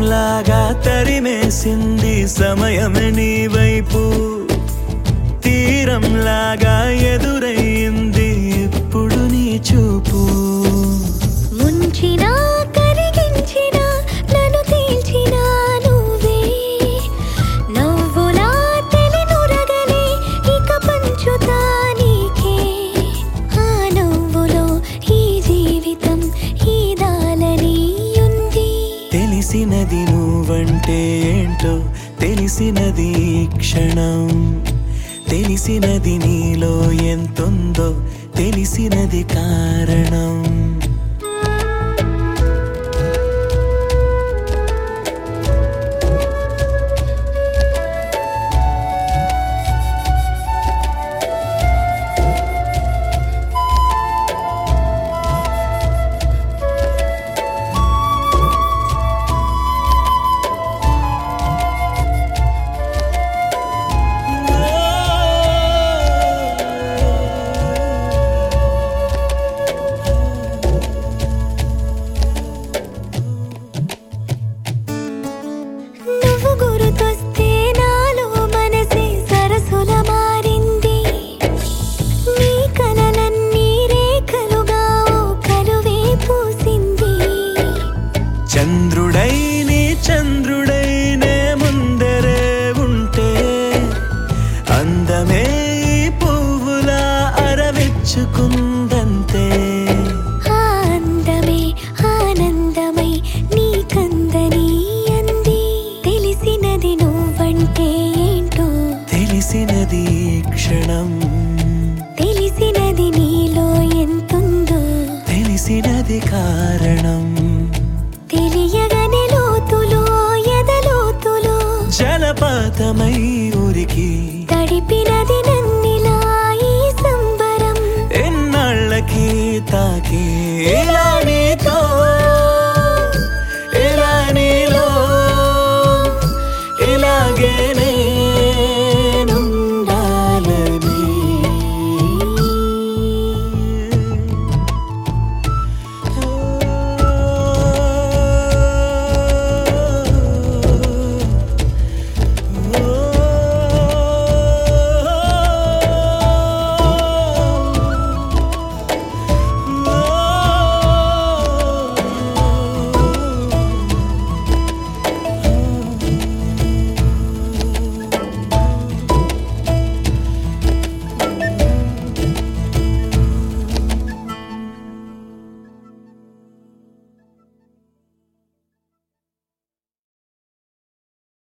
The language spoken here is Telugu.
లాగా తరిమేసింది సమయమే నీ వైపు తీరం లాగా ఎదురయ్యింది ఇప్పుడు నీ చూపు ముంచినా కరిగించినా నన్ను తేల్చినా నువ్వే నవ్వులా తెలినురగలే ఇక పంచుతా నీకే ఆ నవ్వులో ఈ జీవితం ఈ దాలని ఉంది తెలిసినది నువ్వంటే ఏంటో తెలిసినది ఈ క్షణం తెలిసినది నీలో ఎంతుందో తెలిసినది కారణం నువ్వు గుర్తొస్తే నాలో మనసే సరసుల మారింది నీ కలలన్నీ రేఖలుగా ఓ కలువే పూసింది చంద్రుడై నీ చంద్రుడైనే ముందరే ఉంటే అందమే ఈ పువ్వులా అరవిచ్చుకుందంతే ఆ అందమే ఆనందమై నీ కందని అంది తెలిసినది నువ్వంటే ఏంటో తెలిసినది ఈ క్షణం తెలిసినది నీలో ఎంతుందో తెలిసినది కారణం తెలియగని లోతులో ఎదలోతులో జలపాతమై ఉరికి తడిపినది నన్నిలా ఈ సంబరం ఎన్నాళ్ళకి తాకి ఇలా